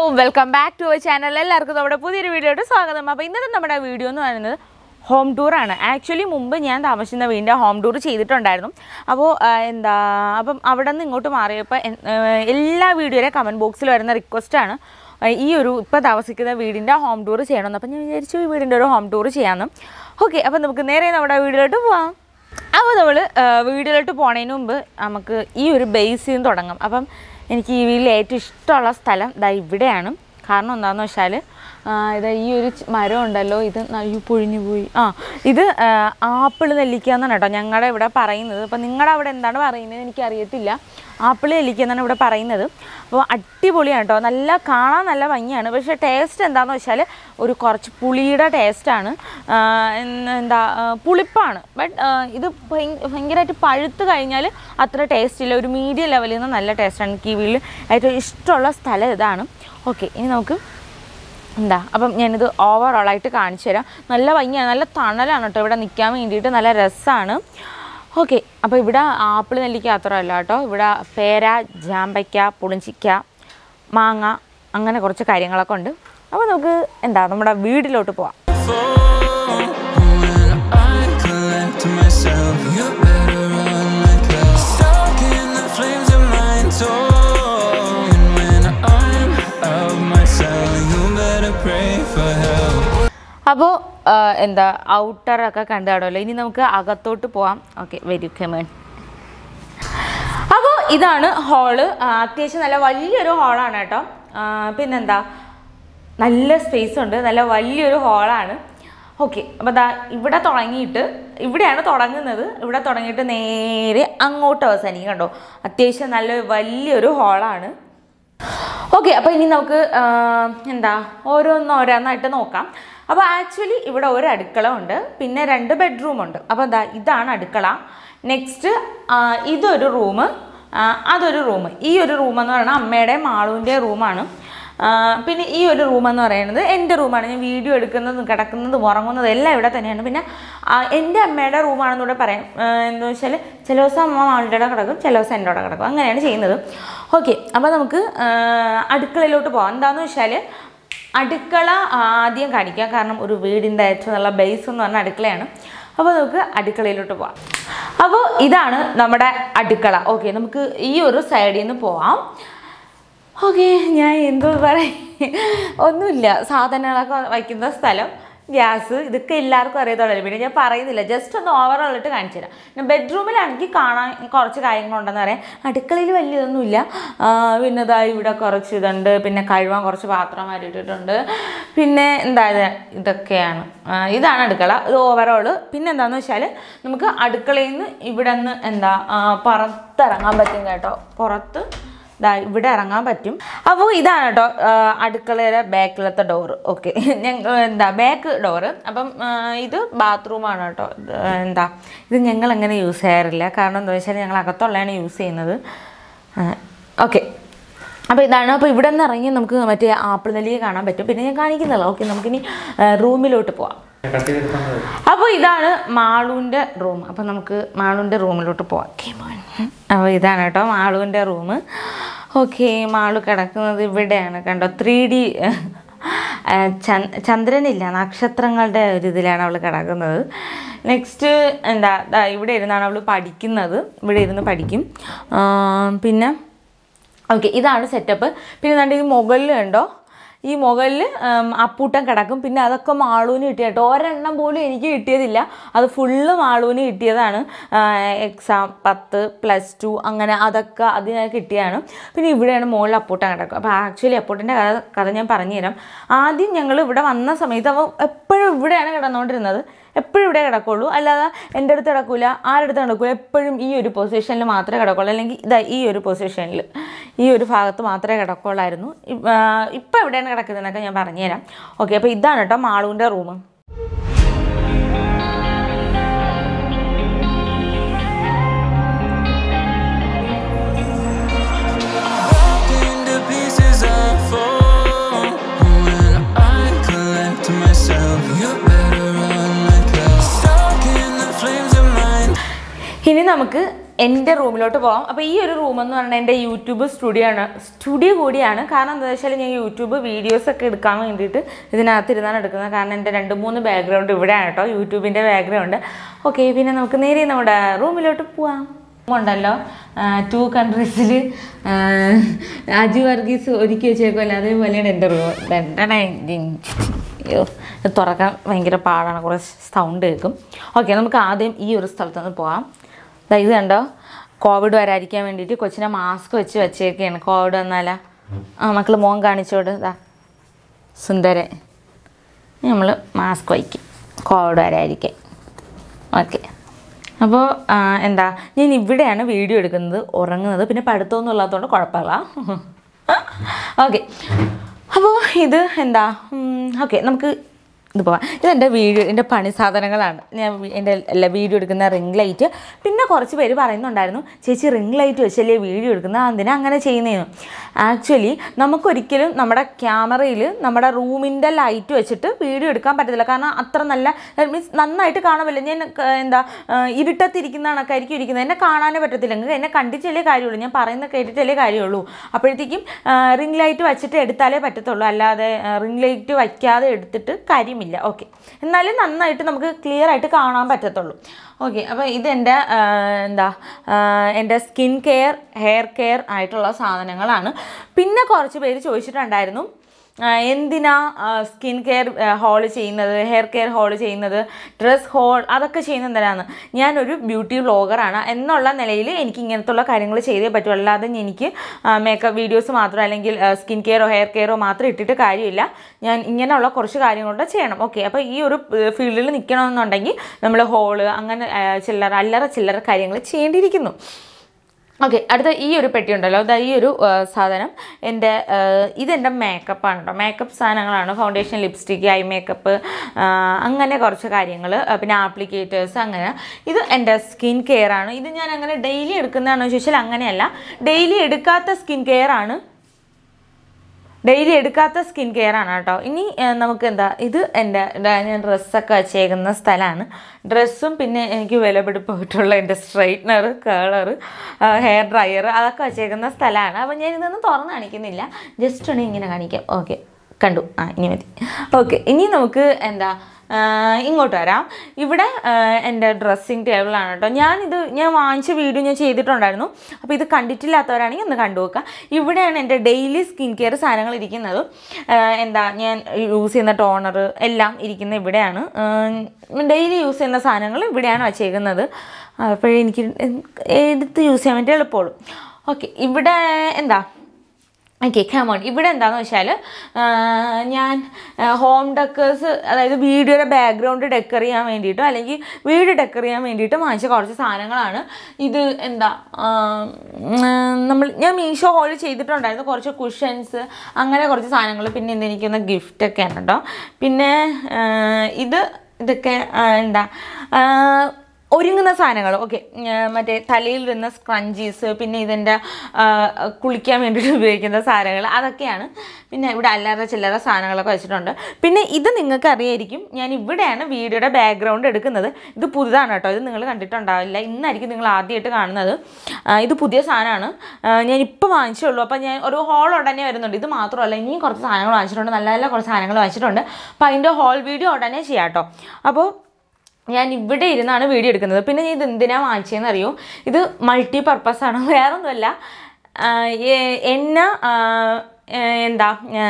Welcome back to our channel എല്ലാവർക്കും നമ്മുടെ പുതിയൊരു വീഡിയോയുടെ സ്വാഗതം അപ്പോൾ ഇന്നത്തെ നമ്മുടെ വീഡിയോ എന്ന് പറയുന്നത് ഹോം ടൂറാണ് ആക്ച്വലി മുമ്പ് ഞാൻ താമസിക്കുന്ന വീടിൻ്റെ ഹോം ടൂർ ചെയ്തിട്ടുണ്ടായിരുന്നു അപ്പോൾ ആ, എന്താ അപ്പം അവിടെ നിന്ന് ഇങ്ങോട്ട് മാറിയപ്പോൾ എൻ- ആ, എല്ലാ വീഡിയോയിലെ കമൻറ്റ് ബോക്സിൽ വരുന്ന റിക്വസ്റ്റാണ് ഈ ഒരു ഇപ്പോൾ താമസിക്കുന്ന വീടിൻ്റെ ഹോം ടൂർ ചെയ്യണമെന്ന് അപ്പം ഞാൻ വിചാരിച്ചു ഈ വീടിൻ്റെ ഒരു ഹോം ടൂർ ചെയ്യാമെന്ന് ഓക്കെ അപ്പം നമുക്ക് നേരെ നമ്മുടെ വീഡിയോയിലോട്ട് പോവാം അപ്പോൾ നമ്മൾ വീഡിയോയിലോട്ട് പോണതിന് മുമ്പ് നമുക്ക് ഈ ഒരു ബേസിൽ നിന്ന് തുടങ്ങാം അപ്പം എനിക്ക് ഈ വീട്ടിൽ ഏറ്റവും ഇഷ്ടമുള്ള സ്ഥലം ഇതാ ഇവിടെയാണ് കാരണം എന്താണെന്ന് വെച്ചാൽ ഇത് ഈ ഒരു ച് മരം ഉണ്ടല്ലോ ഇത് നല്ല പൊഴിഞ്ഞു പോയി ആ ഇത് ആപ്പിൾ നെല്ലിക്ക എന്നാണ് കേട്ടോ ഞങ്ങളുടെ ഇവിടെ പറയുന്നത് അപ്പോൾ നിങ്ങളുടെ അവിടെ എന്താണ് പറയുന്നത് എനിക്കറിയത്തില്ല ആപ്പിൾ നെല്ലിക്ക എന്നാണ് ഇവിടെ പറയുന്നത് അപ്പോൾ അടിപൊളിയാണ് കേട്ടോ നല്ല കാണാൻ നല്ല ഭംഗിയാണ് പക്ഷേ ടേസ്റ്റ് എന്താണെന്ന് വെച്ചാൽ ഒരു കുറച്ച് പുളിയുടെ ടേസ്റ്റാണ് എന്താ ആ, പുളിപ്പാണ് ബട്ട് ഇത് ഭയങ്കരമായിട്ട് പഴുത്ത് കഴിഞ്ഞാൽ അത്ര ടേസ്റ്റ് ഇല്ല ഒരു മീഡിയം ലെവലിൽ നിന്ന് നല്ല ടേസ്റ്റാണ് എനിക്ക് ഈ വീട്ടിൽ ഏറ്റവും ഇഷ്ടമുള്ള സ്ഥലം ഇതാണ് ഓക്കെ ഇനി നമുക്ക് എന്താ അപ്പം ഞാനിത് ഓവറോളായിട്ട് കാണിച്ചു തരാം നല്ല ഭംഗിയാണ് നല്ല തണലാണ് കേട്ടോ ഇവിടെ നിൽക്കാൻ വേണ്ടിയിട്ട് നല്ല രസമാണ് ഓക്കെ അപ്പോൾ ഇവിടെ ആപ്പിൾ നെല്ലിക്ക മാത്രമല്ല കേട്ടോ ഇവിടെ പേര ജാമ്പയ്ക്ക പുളിഞ്ചിക്ക മാങ്ങ അങ്ങനെ കുറച്ച് കാര്യങ്ങളൊക്കെ ഉണ്ട് അപ്പോൾ നമുക്ക് എന്താ നമ്മുടെ വീട്ടിലോട്ട് പോവാം When I collect myself, you better run like hell. Stuck in the flames of my soul. And when I'm out myself, you better pray for help. അപ്പോൾ എന്താ ഔട്ടറൊക്കെ കണ്ടു കാണുമല്ലോ ഇനി നമുക്ക് അകത്തോട്ട് പോവാം ഓക്കെ വെരി കമേൺ അപ്പോൾ ഇതാണ് ഹാള് അത്യാവശ്യം നല്ല വലിയൊരു ഹാളാണ് കേട്ടോ ആ, പിന്നെന്താ നല്ല സ്പേസ് ഉണ്ട് നല്ല വലിയൊരു ഹാളാണ് ഓക്കെ അപ്പോൾ ദാ ഇവിടെ തുടങ്ങിയിട്ട് ഇവിടെയാണ് തുടങ്ങുന്നത് ഇവിടെ തുടങ്ങിയിട്ട് നേരെ അങ്ങോട്ട് അവസാനിക്കും കണ്ടോ അത്യാവശ്യം നല്ല വലിയൊരു ഹാളാണ് ഓക്കെ അപ്പോൾ ഇനി നമുക്ക് ആ, എന്താ ഓരോന്നോരോന്നായിട്ട് നോക്കാം അപ്പോൾ ആക്ച്വലി ഇവിടെ ഒരു അടുക്കള ഉണ്ട് പിന്നെ രണ്ട് ബെഡ്റൂം ഉണ്ട് അപ്പോൾ എന്താ ഇതാണ് അടുക്കള നെക്സ്റ്റ് ഇതൊരു റൂം അതൊരു റൂം ഈ ഒരു റൂം എന്ന് പറയുന്നത് അമ്മയുടെ മാളുവിൻ്റെ റൂമാണ് ആ, പിന്നെ ഈ ഒരു റൂം എന്ന് പറയുന്നത് എൻ്റെ റൂമാണ് ഞാൻ വീഡിയോ എടുക്കുന്നതും കിടക്കുന്നതും ഉറങ്ങുന്നതും എല്ലാം ഇവിടെ തന്നെയാണ് പിന്നെ ആ, എൻ്റെ അമ്മയുടെ റൂമാണെന്ന് കൂടെ പറയാം ആ, എന്താ വെച്ചാൽ ചില ദിവസം അമ്മ മാളുടെ അവിടെ കിടക്കും ചില ദിവസം എൻ്റെ അവിടെ കിടക്കും അങ്ങനെയാണ് ചെയ്യുന്നത് ഓക്കെ അപ്പോൾ നമുക്ക് ആ, അടുക്കളയിലോട്ട് പോകാം എന്താണെന്ന് വെച്ചാൽ അടുക്കള ആദ്യം കാണിക്കാം കാരണം ഒരു വീടിൻ്റെ ഏറ്റവും നല്ല ബേസ് എന്ന് പറഞ്ഞ അടുക്കളയാണ് അപ്പോൾ നമുക്ക് അടുക്കളയിലോട്ട് പോവാം അപ്പോൾ ഇതാണ് നമ്മുടെ അടുക്കള ഓക്കെ നമുക്ക് ഈ ഒരു സൈഡിൽ നിന്ന് പോവാം ഓക്കെ ഞാൻ എന്തോ പറയും ഒന്നുമില്ല സാധനങ്ങളൊക്കെ വയ്ക്കുന്ന സ്ഥലം ഗ്യാസ് ഇതൊക്കെ എല്ലാവർക്കും അറിയത്തുള്ളൂ പിന്നെ ഞാൻ പറയുന്നില്ല ജസ്റ്റ് ഒന്ന് ഓവറോൾ ഇട്ട് കാണിച്ചു തരാം പിന്നെ ബെഡ്റൂമിലാണെങ്കിൽ കാണാൻ കുറച്ച് കാര്യങ്ങളുണ്ടെന്ന് പറയാം അടുക്കളയിൽ വലിയതൊന്നുമില്ല ആ, പിന്നെ ഇതാ ഇവിടെ കുറച്ച് ഇതുണ്ട് പിന്നെ കഴുകാൻ കുറച്ച് പാത്രം ഇട്ടിട്ടുണ്ട് പിന്നെ എന്താ ഇത് ഇതൊക്കെയാണ് ആ, ഇതാണ് അടുക്കള ഇത് ഓവറോൾ പിന്നെ എന്താണെന്ന് വെച്ചാൽ നമുക്ക് അടുക്കളയിൽ നിന്ന് ഇവിടെ നിന്ന് എന്താ ആ, പുറത്തിറങ്ങാൻ പറ്റും കേട്ടോ പുറത്ത് ദാ ഇവിടെ ഇറങ്ങാൻ പറ്റും അപ്പോൾ ഇതാണ് കേട്ടോ ആ, അടുക്കളയുടെ ബാക്കിലത്തെ ഡോറ് ഓക്കെ ഞങ്ങൾ എന്താ ബാക്ക് ഡോറ് അപ്പം ആ, ഇത് ബാത്റൂമാണ് കേട്ടോ ഇത് എന്താ ഇത് ഞങ്ങൾ അങ്ങനെ യൂസ് ചെയ്യാറില്ല കാരണം എന്താ വെച്ചാൽ ഞങ്ങൾ അകത്തുള്ളതാണ് യൂസ് ചെയ്യുന്നത് ഓക്കെ അപ്പോൾ ഇതാണ് അപ്പോൾ ഇവിടെ നിന്ന് ഇറങ്ങി നമുക്ക് മറ്റേ ആപ്പിൾ നെല്ലിയെ കാണാൻ പറ്റും പിന്നെ ഞാൻ കാണിക്കുന്നില്ല ഓക്കെ നമുക്കിനി ആ, റൂമിലോട്ട് പോവാം അപ്പോൾ ഇതാണ് മാളുവിൻ്റെ റൂം അപ്പോൾ നമുക്ക് മാളുവിൻ്റെ റൂമിലോട്ട് പോവാം Okay, മോൻ. അപ്പോൾ ഇതാണ് കേട്ടോ മാളുവിൻ്റെ റൂം ഓക്കെ മാളു കിടക്കുന്നത് ഇവിടെയാണ് കണ്ടോ ത്രീ ഡി ചന്ദ്രനില്ല നക്ഷത്രങ്ങളുടെ ഒരു ഇതിലാണ് അവൾ കിടക്കുന്നത് നെക്സ്റ്റ് എന്താ ദാ ഇവിടെ ഇരുന്നാണ് അവൾ പഠിക്കുന്നത് ഇവിടെ ഇരുന്ന് പഠിക്കും ആ, പിന്നെ ഓക്കെ ഇതാണ് സെറ്റപ്പ് പിന്നെ ദാണ്ട് ഈ മുകളിൽ കണ്ടോ ഈ മുകളിൽ അപ്പൂട്ടൻ കിടക്കും പിന്നെ അതൊക്കെ മാളൂന് കിട്ടിയ കേട്ടോ ഒരെണ്ണം പോലും എനിക്ക് കിട്ടിയതില്ല അത് ഫുള്ള് മാളൂന് കിട്ടിയതാണ് എക്സാം പത്ത് പ്ലസ് ടു അങ്ങനെ അതൊക്കെ അതിന് കിട്ടിയതാണ് പിന്നെ ഇവിടെയാണ് മുകളിൽ അപ്പൂട്ടൻ കിടക്കും അപ്പോൾ ആക്ച്വലി അപ്പൂട്ടൻ്റെ കഥ കഥ ഞാൻ പറഞ്ഞുതരാം ആദ്യം ഞങ്ങൾ ഇവിടെ വന്ന സമയത്ത് അവൻ എപ്പോഴും ഇവിടെയാണ് കിടന്നുകൊണ്ടിരുന്നത് എപ്പോഴും ഇവിടെ കിടക്കുള്ളൂ അല്ലാതെ എൻ്റെ അടുത്ത് കിടക്കൂല ആരുടെ അടുത്ത് കിടക്കൂല എപ്പോഴും ഈ ഒരു പൊസിഷനിൽ മാത്രമേ കിടക്കുള്ളൂ അല്ലെങ്കിൽ ഇതാ ഈ ഒരു പൊസിഷനിൽ ഈ ഒരു ഭാഗത്ത് മാത്രമേ കിടക്കുള്ളായിരുന്നു ഇപ്പം എവിടെയാണ് കിടക്കുന്നതെന്നൊക്കെ ഞാൻ പറഞ്ഞുതരാം ഓക്കെ അപ്പോൾ ഇതാണ് കേട്ടോ മാളുവിൻ്റെ room Into pieces I fall. When I collect myself, you better run like hell. Stuck in the flames of mine. ഇനി നമുക്ക് എൻ്റെ റൂമിലോട്ട് പോകാം അപ്പോൾ ഈ ഒരു റൂം എന്ന് പറഞ്ഞാൽ എൻ്റെ യൂട്യൂബ് സ്റ്റുഡിയോ ആണ് സ്റ്റുഡിയോ കൂടിയാണ് കാരണം എന്താ വെച്ചാൽ ഞാൻ യൂട്യൂബ് വീഡിയോസ് ഒക്കെ എടുക്കാൻ വേണ്ടിയിട്ട് ഇതിനകത്ത് ഇരുന്നാണ് എടുക്കുന്നത് കാരണം എൻ്റെ രണ്ട് മൂന്ന് ബാക്ക്ഗ്രൗണ്ട് ഇവിടെയാണ് കേട്ടോ യൂട്യൂബിൻ്റെ ബാക്ക്ഗ്രൗണ്ട് ഓക്കെ പിന്നെ നമുക്ക് നേരെ നമ്മുടെ റൂമിലോട്ട് പോവാം ഉണ്ടല്ലോ ടു കൺട്രീസിൽ അജു വർഗീസ് ഒരുക്കി വെച്ചേക്കുമല്ലോ അതേപോലെയാണ് എൻ്റെ റൂം അയ്യോ ഇത് തുറക്കാൻ ഭയങ്കര പാടാണ് കുറേ സൗണ്ട് കേൾക്കും ഓക്കെ നമുക്ക് ആദ്യം ഈ ഒരു സ്ഥലത്ത് നിന്ന് പോകാം ദാ ഇത് കണ്ടോ കോവിഡ് വരാതിരിക്കാൻ വേണ്ടിയിട്ട് കൊച്ചിനെ മാസ്ക് വെച്ച് വെച്ചേക്കാണ് കോവിഡ് വന്നാലാ ആ മക്കൾ മോൻ കാണിച്ചോട് ഇതാ സുന്ദരൻ നമ്മൾ മാസ്ക് വയ്ക്കും കോവിഡ് വരാതിരിക്കാൻ ഓക്കെ അപ്പോൾ എന്താ ഞാൻ ഇവിടെയാണ് വീഡിയോ എടുക്കുന്നത് ഉറങ്ങുന്നത് പിന്നെ പഠിത്തമൊന്നും ഇല്ലാത്തതുകൊണ്ട് കുഴപ്പമില്ല ഓക്കെ അപ്പോൾ ഇത് എന്താ ഓക്കെ നമുക്ക് ഇത് പോവാം ഇതെൻ്റെ വീഡിയോ എൻ്റെ പണി സാധനങ്ങളാണ് ഞാൻ വി- എൻ്റെ എല്ലാ വീഡിയോ എടുക്കുന്ന റിംഗ് ലൈറ്റ് പിന്നെ കുറച്ച് പേര് പറയുന്നുണ്ടായിരുന്നു ചേച്ചി റിംഗ് ലൈറ്റ് വെച്ചല്ലേ വീഡിയോ എടുക്കുന്നത് എന്തിനാ അങ്ങനെ ചെയ്യുന്നതെന്ന് ആക്ച്വലി നമുക്കൊരിക്കലും നമ്മുടെ ക്യാമറയിൽ നമ്മുടെ റൂമിൻ്റെ ലൈറ്റ് വെച്ചിട്ട് വീഡിയോ എടുക്കാൻ പറ്റത്തില്ല കാരണം അത്ര നല്ല മീൻസ് നന്നായിട്ട് കാണുമല്ലോ ഞാൻ ക- എന്താ ആ, ഇരുട്ടത്തിരിക്കുന്ന കണക്കായിരിക്കും ഇരിക്കുന്നത് എന്നെ കാണാനേ പറ്റത്തില്ല നിങ്ങൾക്ക് എന്നെ കണ്ടിട്ടല്ലേ കാര്യമുള്ളൂ ഞാൻ പറയുന്നത് കേട്ടിട്ടല്ലേ കാര്യമുള്ളൂ അപ്പോഴത്തേക്കും റിംഗ് ലൈറ്റ് വെച്ചിട്ട് എടുത്താലേ പറ്റത്തുള്ളൂ അല്ലാതെ റിംഗ് ലൈറ്റ് വയ്ക്കാതെ എടുത്തിട്ട് കാര്യമില്ല ഓക്കെ എന്നാലും നന്നായിട്ട് നമുക്ക് ക്ലിയർ ആയിട്ട് കാണാൻ പറ്റത്തുള്ളൂ ഓക്കെ അപ്പോൾ ഇതെൻ്റെ ആ, എന്താ ആ, എൻ്റെ സ്കിൻ കെയർ ഹെയർ കെയർ ആയിട്ടുള്ള സാധനങ്ങളാണ് പിന്നെ കുറച്ച് പേര് ചോദിച്ചിട്ടുണ്ടായിരുന്നു ആ, എന്തിനാ സ്കിൻ കെയർ ഹോൾ ചെയ്യുന്നത് ഹെയർ കെയർ ഹോൾ ചെയ്യുന്നത് ഡ്രസ് ഹോൾ അതൊക്കെ ചെയ്യുന്നത് എന്തിനാണ് ഞാനൊരു ബ്യൂട്ടി വ്ളോഗറാണ് എന്നുള്ള നിലയിൽ എനിക്ക് ഇങ്ങനത്തുള്ള കാര്യങ്ങൾ ചെയ്തേ പറ്റൂ അല്ലാതെ എനിക്ക് മേക്കപ്പ് വീഡിയോസ് മാത്രം അല്ലെങ്കിൽ സ്കിൻ കെയറോ ഹെയർ കെയറോ മാത്രം ഇട്ടിട്ട് കാര്യമില്ല ഞാൻ ഇങ്ങനെയുള്ള കുറച്ച് കാര്യങ്ങളൂടെ ചെയ്യണം ഓക്കെ അപ്പോൾ ഈ ഒരു ഫീൽഡിൽ നിൽക്കണമെന്നുണ്ടെങ്കിൽ നമ്മൾ ഹോള് അങ്ങനെ ആ, ചില്ലറ അല്ലറ ചില്ലറ കാര്യങ്ങൾ ചെയ്യേണ്ടിയിരിക്കുന്നു ഓക്കെ അടുത്ത ഈ ഒരു പെട്ടി ഉണ്ടല്ലോ അതാ ഈ ഒരു ആ, സാധനം എൻ്റെ ആ, ഇതെൻ്റെ മേക്കപ്പാണ് കേട്ടോ മേക്കപ്പ് സാധനങ്ങളാണ് ഫൗണ്ടേഷൻ ലിപ്സ്റ്റിക്ക് ഐ മേക്കപ്പ് അങ്ങനെ കുറച്ച് കാര്യങ്ങൾ പിന്നെ ആപ്ലിക്കേറ്റേഴ്സ് അങ്ങനെ ഇത് എൻ്റെ സ്കിൻ കെയർ ആണ് ഇത് ഞാൻ അങ്ങനെ ഡെയിലി എടുക്കുന്നതാണോ ചോദിച്ചാൽ അങ്ങനെയല്ല ഡെയിലി എടുക്കാത്ത സ്കിൻ കെയർ ആണ് ഡെയിലി എടുക്കാത്ത സ്കിൻ കെയർ ആണ് കേട്ടോ ഇനി ആ, നമുക്ക് എന്താ ഇത് എൻ്റെ ഇതാ ഞാൻ ഡ്രസ്സൊക്കെ വെച്ചേക്കുന്ന സ്ഥലമാണ് ഡ്രസ്സും പിന്നെ എനിക്ക് വിലപിടിപ്പായിട്ടുള്ള എൻ്റെ സ്ട്രൈറ്റ്നർ കേളർ ഹെയർ ഡ്രയർ അതൊക്കെ വെച്ചേക്കുന്ന സ്ഥലമാണ് അപ്പോൾ ഞാൻ ഇതൊന്നും തുറന്ന് കാണിക്കുന്നില്ല ജസ്റ്റ് ഒന്ന് ഇങ്ങനെ കാണിക്കാം ഓക്കെ കണ്ടു ആ ഇനി മതി ഓക്കെ ഇനി നമുക്ക് എന്താ ആ, ഇങ്ങോട്ട് വരാം ഇവിടെ ആ, എൻ്റെ ഡ്രസ്സിങ് ടേബിളാണ് കേട്ടോ ഞാനിത് ഞാൻ വാങ്ങിച്ച വീഡിയോ ഞാൻ ചെയ്തിട്ടുണ്ടായിരുന്നു അപ്പോൾ ഇത് കണ്ടിട്ടില്ലാത്തവരാണെങ്കിൽ ഒന്ന് കണ്ടു നോക്കുക ഇവിടെയാണ് എൻ്റെ ഡെയിലി സ്കിൻ കെയർ സാധനങ്ങൾ ഇരിക്കുന്നത് ആ, എന്താ ഞാൻ യൂസ് ചെയ്യുന്ന ടോണർ എല്ലാം ഇരിക്കുന്ന ഇവിടെയാണ് ഡെയിലി യൂസ് ചെയ്യുന്ന സാധനങ്ങൾ ഇവിടെയാണ് വച്ചേക്കുന്നത് അപ്പോഴേ എനിക്ക് എടുത്ത് യൂസ് ചെയ്യാൻ വേണ്ടി എളുപ്പമുള്ളൂ ഓക്കെ ഇവിടെ എന്താ ഓക്കെ കമോൺ ഇവിടെ എന്താണെന്ന് വെച്ചാൽ ഞാൻ ഹോം ഡെക്കേഴ്സ് അതായത് വീഡിയോയുടെ ബാക്ക്ഗ്രൗണ്ട് ഡെക്കർ ചെയ്യാൻ വേണ്ടിയിട്ടോ അല്ലെങ്കിൽ വീട് ഡെക്കർ ചെയ്യാൻ വേണ്ടിയിട്ട് വാങ്ങിച്ച കുറച്ച് സാധനങ്ങളാണ് ഇത് എന്താ നമ്മൾ ഞാൻ മീഷോ ഹോൾ ചെയ്തിട്ടുണ്ടായിരുന്നു കുറച്ച് കുഷൻസ് അങ്ങനെ കുറച്ച് സാധനങ്ങൾ പിന്നെ ഇന്ന് എനിക്കൊന്ന് ഗിഫ്റ്റൊക്കെയാണ് കേട്ടോ പിന്നെ ആ, ഇത് ഇതൊക്കെ ആ, എന്താ ആ, ഒരുങ്ങുന്ന സാധനങ്ങൾ ഓക്കെ മറ്റേ തലയിൽ വരുന്ന സ്ക്രഞ്ചീസ് പിന്നെ ഇതിൻ്റെ കുളിക്കാൻ വേണ്ടിയിട്ട് ഉപയോഗിക്കുന്ന സാധനങ്ങൾ അതൊക്കെയാണ് പിന്നെ ഇവിടെ അല്ലറ ചില്ലറ സാധനങ്ങളൊക്കെ വെച്ചിട്ടുണ്ട് പിന്നെ ഇത് നിങ്ങൾക്ക് അറിയായിരിക്കും ഞാൻ ഇവിടെയാണ് വീഡിയോയുടെ ബാക്ക്ഗ്രൗണ്ട് എടുക്കുന്നത് ഇത് പുതുതാണ് കേട്ടോ ഇത് നിങ്ങൾ കണ്ടിട്ടുണ്ടാവില്ല ഇന്നായിരിക്കും നിങ്ങൾ ആദ്യമായിട്ട് കാണുന്നത് ആ, ഇത് പുതിയ സാധനമാണ് ഞാൻ ഇപ്പോൾ വാങ്ങിച്ചുള്ളൂ അപ്പോൾ ഞാൻ ഒരു ഹോൾ ഉടനെ വരുന്നുണ്ട് ഇത് മാത്രമല്ല ഇനിയും കുറച്ച് സാധനങ്ങൾ വാങ്ങിച്ചിട്ടുണ്ട് നല്ല നല്ല കുറച്ച് സാധനങ്ങൾ വാങ്ങിച്ചിട്ടുണ്ട് അപ്പോൾ അതിൻ്റെ ഹോൾ വീഡിയോ ഉടനെ ചെയ്യാം കേട്ടോ അപ്പോൾ ഞാൻ ഇവിടെ ഇരുന്നാണ് വീഡിയോ എടുക്കുന്നത് പിന്നെ ഞാൻ ഇത് എന്തിനാ വാങ്ങിച്ചതെന്ന് അറിയോ ഇത് മൾട്ടി പർപ്പസ് ആണ് വേറൊന്നുമല്ല ആ, എ- എന്നെ ആ, ഏ, എന്താ ആ,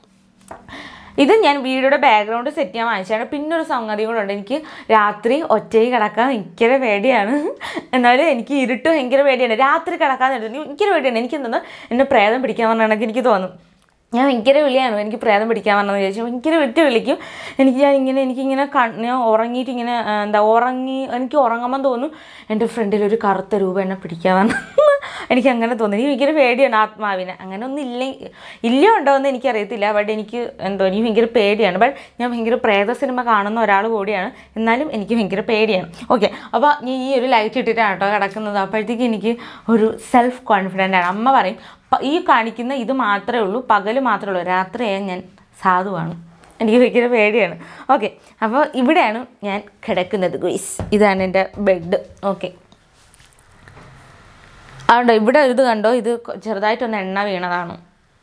ഇത് ഞാൻ വീഡിയോയുടെ ബാക്ക്ഗ്രൗണ്ട് സെറ്റ് ചെയ്യാൻ വാങ്ങിച്ചതാണ് പിന്നെ ഒരു സംഗതി കൂടെ ഉണ്ട് എനിക്ക് രാത്രി ഒറ്റയ്ക്ക് കിടക്കാൻ ഭയങ്കര പേടിയാണ് എന്നാലും എനിക്ക് ഇരുട്ട് ഭയങ്കര പേടിയാണ് രാത്രി കിടക്കാൻ നേരത്ത് ഭയങ്കര പേടിയാണ് എനിക്ക് എന്തെന്ന് എന്നെ പ്രേതം പിടിക്കാൻ പറഞ്ഞ എനിക്ക് തോന്നും ഞാൻ ഭയങ്കര വിളിയാണ് എനിക്ക് പ്രേതം പിടിക്കാൻ വരണമെന്ന് വിചാരിച്ചു ഭയങ്കര വിട്ട് വിളിക്കും എനിക്ക് ഞാൻ ഇങ്ങനെ എനിക്കിങ്ങനെ കൺ ഞാൻ ഉറങ്ങിയിട്ട് ഇങ്ങനെ ആ, എന്താ ഉറങ്ങി എനിക്ക് ഉറങ്ങുമ്പോൾ തോന്നും എൻ്റെ ഫ്രണ്ടിൽ ഒരു കറുത്ത രൂപം എന്നെ പിടിക്കാൻ വന്നു എനിക്ക് അങ്ങനെ തോന്നി എനിക്ക് ഭയങ്കര പേടിയാണ് ആത്മാവിനെ അങ്ങനെ ഒന്നും ഇല്ല ഇല്ല ഉണ്ടോ എന്ന് എനിക്കറിയത്തില്ല ബട്ട് എനിക്ക് എന്തോ എനിക്ക് ഭയങ്കര പേടിയാണ് ബട്ട് ഞാൻ ഭയങ്കര പ്രേത സിനിമ കാണുന്ന ഒരാൾ കൂടിയാണ് എന്നാലും എനിക്ക് ഭയങ്കര പേടിയാണ് ഓക്കെ അപ്പോൾ ഞാൻ ഈ ഒരു ലൈറ്റ് ഇട്ടിട്ടാണ് കേട്ടോ കിടക്കുന്നത് അപ്പോഴത്തേക്ക് എനിക്ക് ഒരു സെൽഫ് കോൺഫിഡൻ്റ് ആണ് അമ്മ പറയും "പ- ഈ കാണിക്കുന്ന ഇത് മാത്രമേ ഉള്ളൂ പകൽ മാത്രമേ ഉള്ളൂ രാത്രിയായാൽ ഞാൻ സാധുവാണ് എനിക്ക് ഭയങ്കര പേടിയാണ് ഓക്കെ അപ്പോൾ ഇവിടെയാണ് ഞാൻ കിടക്കുന്നത് ഗുയിസ് ഇതാണ് എൻ്റെ ബെഡ് ഓക്കെ അതുകൊണ്ട് ഇവിടെ ഇത് കണ്ടോ ഇത് കൊ- ചെറുതായിട്ടൊന്ന് എണ്ണ വീണതാണ്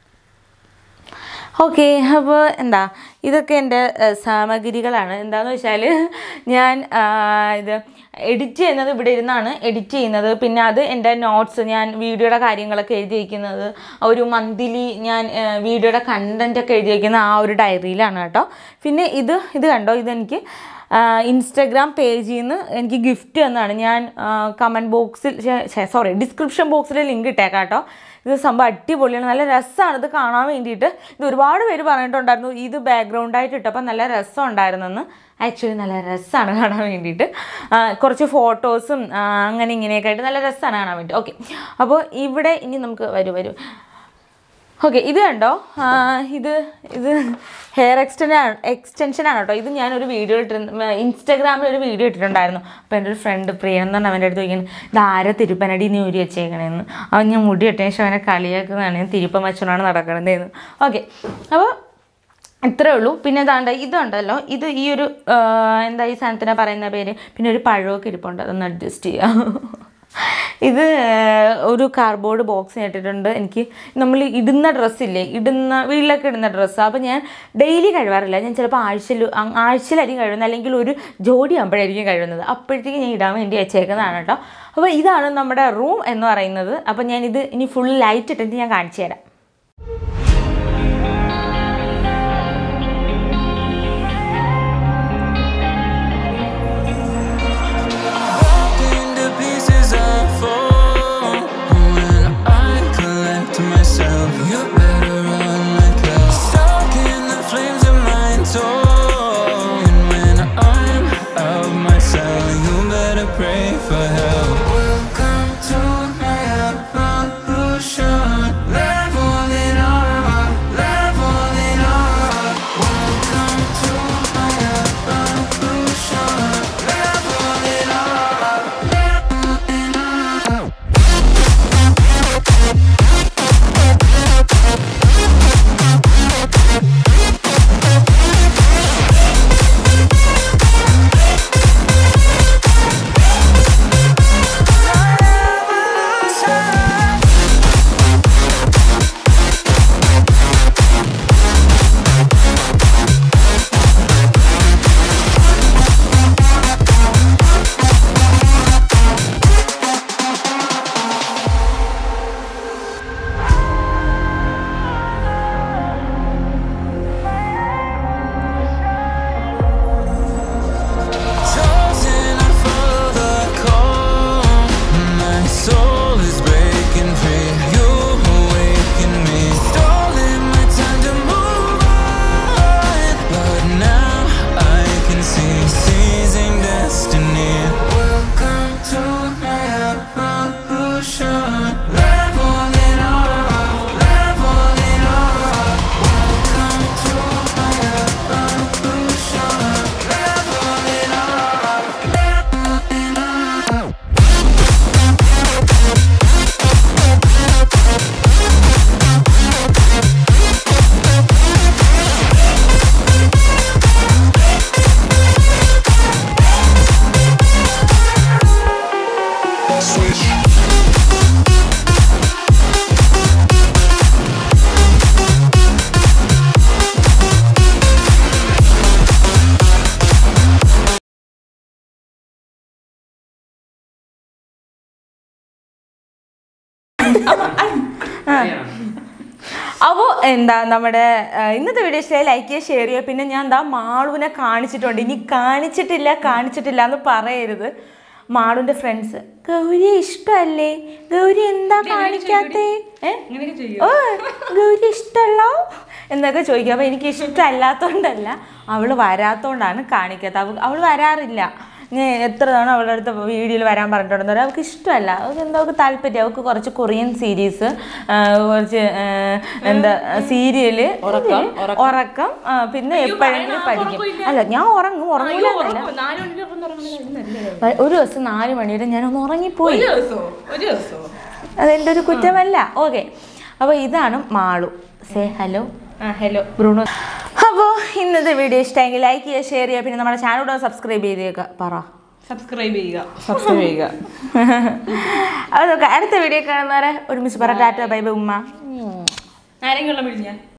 ഓക്കെ അപ്പോൾ എന്താ ഇതൊക്കെ എൻ്റെ ഏഹ്, സാമഗ്രികളാണ് എന്താണെന്ന് വെച്ചാൽ ഞാൻ ആ, ഇത് എഡിറ്റ് ചെയ്യുന്നത് ഇവിടെ ഇരുന്നാണ് എഡിറ്റ് ചെയ്യുന്നത് പിന്നെ അത് എൻ്റെ നോട്ട്സ് ഞാൻ വീഡിയോയുടെ കാര്യങ്ങളൊക്കെ എഴുതി വയ്ക്കുന്നത് ഒരു മന്ത്ലി ഞാൻ ഏഹ്, വീഡിയോയുടെ കണ്ടൻറ്റൊക്കെ എഴുതി വയ്ക്കുന്ന ആ ഒരു ഡയറിയിലാണ് കേട്ടോ പിന്നെ ഇത് ഇത് കണ്ടോ ഇതെനിക്ക് ഇൻസ്റ്റഗ്രാം പേജിൽ നിന്ന് എനിക്ക് ഗിഫ്റ്റ് തന്നതാണ് ഞാൻ കമൻറ്റ് ബോക്സിൽ സോറി ഡിസ്ക്രിപ്ഷൻ ബോക്സിൽ ലിങ്ക് ഇട്ടേക്കാം കേട്ടോ ഇത് സംഭവം അടിപൊളിയാണ് നല്ല രസമാണ് ഇത് കാണാൻ വേണ്ടിയിട്ട് ഇത് ഒരുപാട് പേര് പറഞ്ഞിട്ടുണ്ടായിരുന്നു ഇത് ബാക്ക്ഗ്രൗണ്ടായിട്ട് ഇട്ടപ്പോൾ നല്ല രസം ഉണ്ടായിരുന്നെന്ന് ആക്ച്വലി നല്ല രസമാണ് കാണാൻ വേണ്ടിയിട്ട് ആ, കുറച്ച് ഫോട്ടോസും അങ്ങനെ ഇങ്ങനെയൊക്കെ ആയിട്ട് നല്ല രസമാണ് കാണാൻ വേണ്ടി ഓക്കെ അപ്പോൾ ഇവിടെ ഇനി നമുക്ക് വരൂ വരൂ ഓക്കെ ഇത് കണ്ടോ ആ, ഇത് ഇത് ഹെയർ എക്സ്റ്റൻ എക്സ്റ്റൻഷൻ ആണ് കേട്ടോ ഇത് ഞാനൊരു വീഡിയോ ഇട്ടിരുന്നു ഇൻസ്റ്റാഗ്രാമിൽ ഒരു വീഡിയോ ഇട്ടിട്ടുണ്ടായിരുന്നു അപ്പോൾ എൻ്റെ ഒരു ഫ്രണ്ട് പ്രിയ എന്ന് പറഞ്ഞാൽ അവൻ്റെ അടുത്ത് ചോദിക്കുന്നത് ഇത് ആരെ തിരുപ്പനടി നീ ഊരി വെച്ചേക്കണേന്ന് അവൻ ഞാൻ മുടി ഇട്ടതിന് ശേഷം അവനെ കളിയാക്കുന്നതാണ് ഞാൻ തിരുപ്പം വെച്ചോണ്ടാണ് നടക്കണതേന്ന് ഓക്കെ അപ്പോൾ ഇത്രേ ഉള്ളൂ പിന്നെ ഇതാണ്ട് ഇതുണ്ടല്ലോ ഇത് ഈ ഒരു ആ, എന്താ ഈ സാധനത്തിനെ പറയുന്ന പേര് പിന്നെ ഒരു പഴമൊക്കെ ഇരിപ്പുണ്ട് അതൊന്ന് അഡ്ജസ്റ്റ് ചെയ്യാം ഇത് ആ, ഒരു കാർഡ്ബോർഡ് ബോക്സ് ഇട്ടിട്ടുണ്ട് എനിക്ക് നമ്മൾ ഇടുന്ന ഡ്രസ്സില്ലേ ഇടുന്ന വീട്ടിലൊക്കെ ഇടുന്ന ഡ്രസ്സ് അപ്പോൾ ഞാൻ ഡെയിലി കഴിവാറില്ല ഞാൻ ചിലപ്പോൾ ആഴ്ചയിൽ അങ് ആഴ്ചയിലായിരിക്കും കഴിയുന്നത് അല്ലെങ്കിൽ ഒരു ജോഡി ആകുമ്പോഴായിരിക്കും കഴിയുന്നത് അപ്പോഴത്തേക്ക് ഞാൻ ഇടാൻ വേണ്ടി വെച്ചേക്കുന്നതാണ് കേട്ടോ അപ്പോൾ ഇതാണ് നമ്മുടെ റൂം എന്ന് പറയുന്നത് അപ്പോൾ ഞാൻ ഇത് ഇനി ഫുൾ ലൈറ്റ് ഇട്ടിട്ട് ഞാൻ കാണിച്ചു തരാം into pieces I fall When I collect myself You better run like hell Stuck in the flames of my soul And when I'm out of my cell You better pray for help Welcome to my evolution Leveling up, leveling up Welcome to my evolution Leveling up, leveling up Chosen, I follow the call. My soul is breaking free. You awaken me. Stolen my time to move on, but now I can see seizing destiny. Welcome to my evolution. Leveling up, leveling up. Welcome to my evolution. Leveling up, leveling up. അപ്പോൾ എന്താ നമ്മുടെ ആ, ഇന്നത്തെ video ഇഷ്ടമായി like ചെയ്യുക share ചെയ്യുക പിന്നെ ഞാൻ എന്താ മാളുവിനെ കാണിച്ചിട്ടുണ്ട് ഇനി കാണിച്ചിട്ടില്ല കാണിച്ചിട്ടില്ല എന്ന് പറയരുത് മാളുവിൻ്റെ ഫ്രണ്ട്സ് ഗൗരി ഇഷ്ടമല്ലേ ഗൗരി എന്താ കാണിക്കാത്തേ ഏ ഓ ഗൗരി ഇഷ്ടമല്ല എന്നൊക്കെ ചോദിക്കും അപ്പോൾ എനിക്ക് ഇഷ്ടമല്ലാത്തതുകൊണ്ടല്ല അവൾ വരാത്തതുകൊണ്ടാണ് കാണിക്കാത്തത് അവൾ അവൾ വരാറില്ല ഞാൻ എത്ര തവണ അവളുടെ അടുത്ത് വീഡിയോയിൽ വരാൻ പറഞ്ഞിട്ടുണ്ടെന്ന് പറയാം അവൾക്ക് ഇഷ്ടമല്ല അവൾക്ക് എന്താ അവൾക്ക് താല്പര്യം അവൾക്ക് കുറച്ച് കൊറിയൻ സീരീസ് കുറച്ച് ആ, എന്താ സീരിയല് ഉറക്കം ഉറക്കം ആ, പിന്നെ എപ്പോഴെങ്കിലും പഠിക്കും അല്ല ഞാൻ ഉറങ്ങും ഉറങ്ങില്ല ഒരു ദിവസം നാല് മണിവരെ ഞാനൊന്ന് ഉറങ്ങിപ്പോയി അതെൻ്റെ ഒരു കുറ്റമല്ല ഓക്കെ അപ്പോൾ ഇതാണ് Malu say hello hello Bruno അപ്പോൾ ഇന്നത്തെ വീഡിയോ ഇഷ്ടമെങ്കിൽ ലൈക്ക് ചെയ്യുക ഷെയർ ചെയ്യുക പിന്നെ നമ്മുടെ ചാനൽ സബ്സ്ക്രൈബ് ചെയ്തേക്കുക പറ സബ്സ്ക്രൈബ് ചെയ്യുക സബ്സ്ക്രൈബ് ചെയ്യുക അത് നോക്കാം അടുത്ത വീഡിയോ കാണുന്നവരെ ഒരുമിച്ച് പറ ടാറ്റ ബൈ ബൈ ഉമ്മ ആരെങ്കിലും പിഴിഞ്ഞാൽ